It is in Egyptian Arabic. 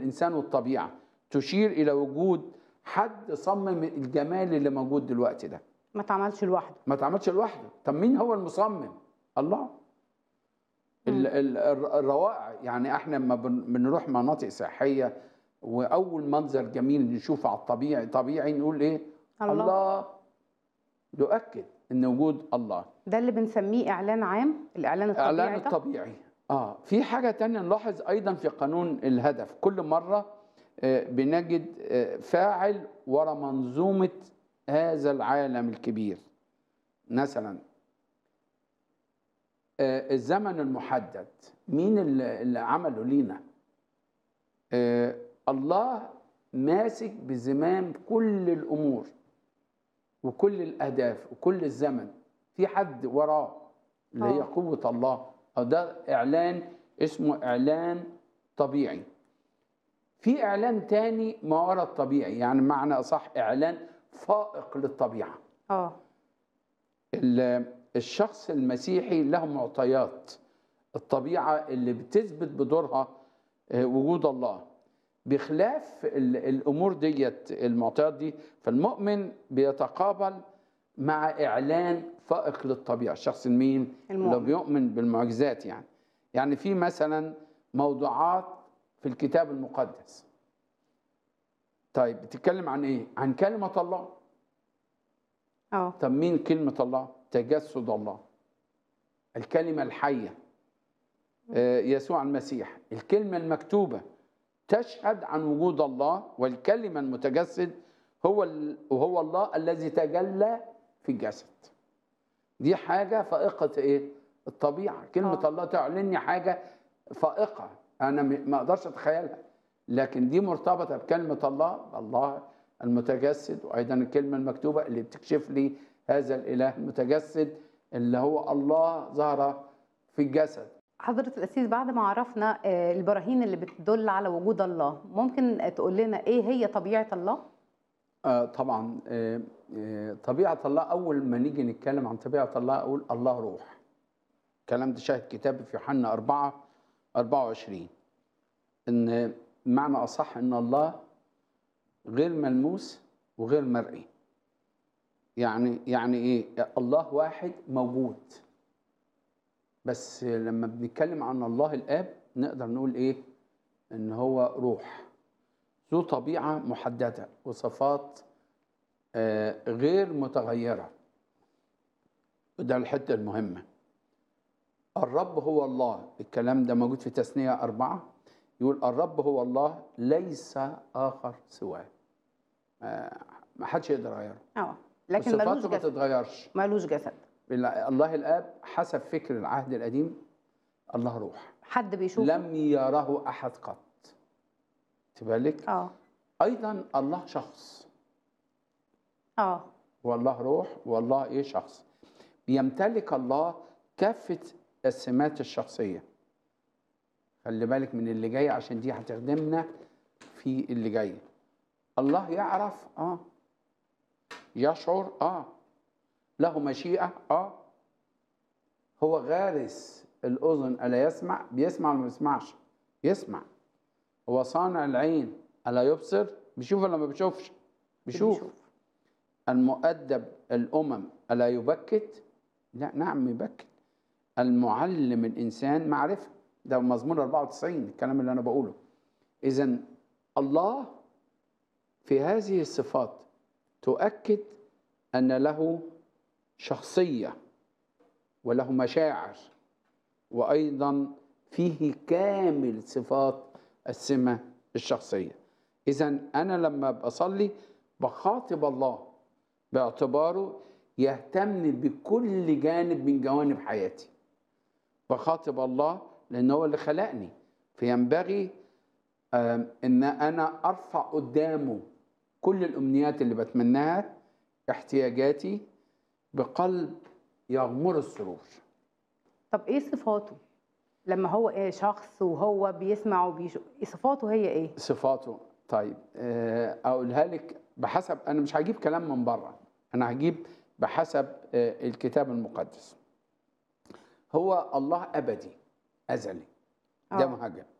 الانسان والطبيعه تشير الى وجود حد صمم الجمال اللي موجود دلوقتي ده ما اتعملش لوحده ما اتعملش لوحده طب مين هو المصمم الله ال- ال- الر- الروائع يعني احنا لما بن- بنروح مناطق سياحيه واول منظر جميل نشوفه على الطبيعي طبيعي نقول ايه الله. الله يؤكد ان وجود الله ده اللي بنسميه اعلان عام الاعلان الطبيعي اعلان ده الطبيعي اه في حاجه تانية نلاحظ ايضا في قانون الهدف كل مره آه، بنجد آه، فاعل ورا منظومه هذا العالم الكبير مثلا آه، الزمن المحدد مين اللي اللي عمله لينا آه، الله ماسك بزمام كل الامور وكل الاهداف وكل الزمن في حد وراه اللي هي آه. قوه الله او ده اعلان اسمه اعلان طبيعي في اعلان تاني ما وراء الطبيعي يعني معنى اصح اعلان فائق للطبيعه اه ال- الشخص المسيحي له معطيات الطبيعة اللي بتثبت بدورها آه، وجود الله بخلاف ال- الأمور ديت المعطيات دي فالمؤمن بيتقابل مع إعلان فائق للطبيعة الشخص المين اللي المؤمن. بيؤمن بالمعجزات يعني يعني في مثلا موضوعات في الكتاب المقدس طيب بتتكلم عن ايه عن كلمة الله اه طب مين كلمة الله؟ تجسد الله الكلمة الحية آه، يسوع المسيح الكلمة المكتوبة تشهد عن وجود الله والكلمة المتجسد هو ال- وهو الله الذي تجلى في الجسد دي حاجة فائقة ايه؟ الطبيعة كلمة آه. الله تعلن لي حاجة فائقة أنا م- ما أقدرش أتخيلها لكن دي مرتبطة بكلمة الله الله المتجسد وأيضا الكلمة المكتوبة اللي بتكشف لي هذا الإله المتجسد اللي هو الله ظهر في الجسد حضرة الأسيس بعد ما عرفنا آه، البراهين اللي بتدل على وجود الله ممكن تقول لنا ايه هي طبيعة الله؟ آه طبعا آه آه طبيعة الله أول ما نيجي نتكلم عن طبيعة الله أقول الله روح الكلام ده شاهد كتاب في يوحنا 4 24 إن معنى أصح إن الله غير ملموس وغير مرئي يعني يعني إيه الله واحد موجود بس لما بنتكلم عن الله الآب نقدر نقول إيه إن هو روح ذو طبيعة محددة وصفات آه، غير متغيرة وده الحتة المهمة الرب هو الله الكلام ده موجود في تثنية أربعة يقول الرب هو الله ليس آخر سواه آه، ما حدش يقدر يغيره اه لكن ملوش صفاته ما جسد تتغيرش ملوش جسد الله الآب حسب فكر العهد القديم الله روح حد بيشوفه لم يره أحد قط تبالك اه أيضا الله شخص اه والله روح والله ايه شخص بيمتلك الله كافة السمات الشخصية خلي بالك من اللي جاي عشان دي هتخدمنا في اللي جاي الله يعرف اه يشعر اه له مشيئة اه هو غارس الأذن ألا يسمع بيسمع ولا ما بيسمعش يسمع هو صانع العين ألا يبصر بيشوف ولا ما بيشوفش بيشوف بيشوف. المؤدب الأمم ألا يبكت؟ لا نعم يبكت المعلم الإنسان معرفة ده مزمور 94 الكلام اللي أنا بقوله إذا الله في هذه الصفات تؤكد أن له شخصية وله مشاعر وأيضا فيه كامل صفات السمة الشخصية إذا أنا لما بصلي بخاطب الله باعتباره يهتم بكل جانب من جوانب حياتي بخاطب الله لأن هو اللي خلقني فينبغي آم، ان انا ارفع قدامه كل الامنيات اللي بتمناها احتياجاتي بقلب يغمر السرور طب ايه صفاته؟ لما هو ايه شخص وهو بيسمع وبيشوف صفاته هي ايه؟ صفاته طيب آه، اقولها لك بحسب انا مش هجيب كلام من بره انا هجيب بحسب آه، الكتاب المقدس هو الله ابدي ازلي ده آه. مهاجم